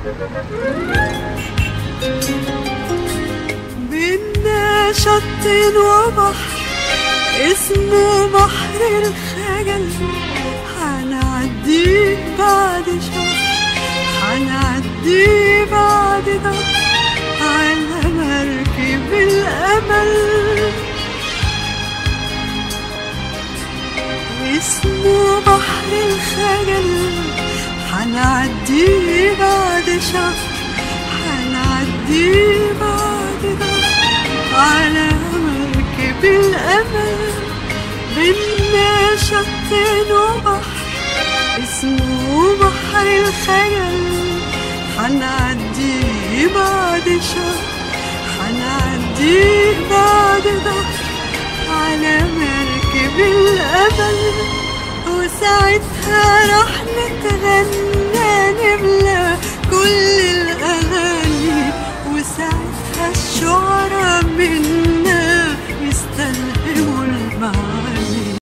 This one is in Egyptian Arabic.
بينا شط وبحر اسمه بحر الخجل هنعديه بعد شهر هنعديه بعد ده على مركب الأمل اسمه بحر الخجل هنعديه بعد شهر هنعديه بعد ده على مركب الأمل بينا شط وبحر اسمه بحر الخيال هنعديه بعد شهر هنعديه بعد ظهر على مركب الأمل وساعتها راح نتغنى نملى كل الأغاني وساعتها الشعراء من